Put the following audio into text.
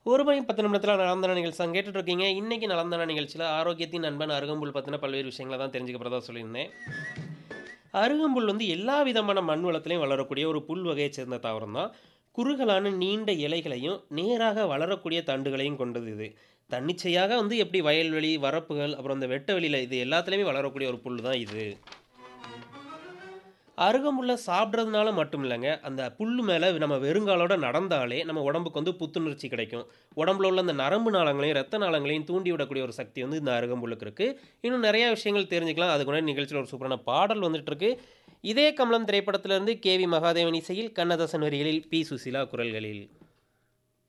ஒரு மணி பத்து நிமிடத்தில் நலந்தான நிகழ்ச்சி தான் கேட்டுட்டு இருக்கீங்க இன்னைக்கு நலந்தான நிகழ்ச்சியில் ஆரோக்கியத்தின் நண்பன் அருகம்புல் பற்றின பல்வேறு விஷயங்களை தான் தெரிஞ்சுக்க போகிறதா சொல்லியிருந்தேன் அருகம்புல் வந்து எல்லா விதமான மண் வளத்திலையும் வளரக்கூடிய ஒரு புல் வகையை சேர்ந்த தாவரம் தான் குறுகலான நீண்ட இலைகளையும் நேராக வளரக்கூடிய தண்டுகளையும் கொண்டது இது தன்னிச்சையாக வந்து எப்படி வயல்வெளி வரப்புகள் அப்புறம் இந்த வெட்ட வெளியில் இது எல்லாத்துலேயுமே வளரக்கூடிய ஒரு புல் தான் இது அருகம்புல்லை சாப்பிட்றதுனால மட்டும் இல்லைங்க அந்த புல் மேலே நம்ம வெறுங்காலோட நடந்தாலே நம்ம உடம்புக்கு வந்து புத்துணர்ச்சி கிடைக்கும் உடம்புல உள்ள அந்த நரம்பு நாளங்களையும் ரத்த நாளங்களையும் தூண்டி விடக்கூடிய ஒரு சக்தி வந்து இந்த அருகம்புல்லுக்கு இருக்குது இன்னும் நிறையா விஷயங்கள் தெரிஞ்சுக்கலாம் அதுக்கு முன்னாடி நிகழ்ச்சியில் ஒரு சூப்பரான பாடல் வந்துட்டு இருக்கு இதே கமலம் திரைப்படத்திலிருந்து கே வி மகாதேவன் இசையில் கண்ணதாசன் வரிகளில் பி சுசீலா குரல்களில்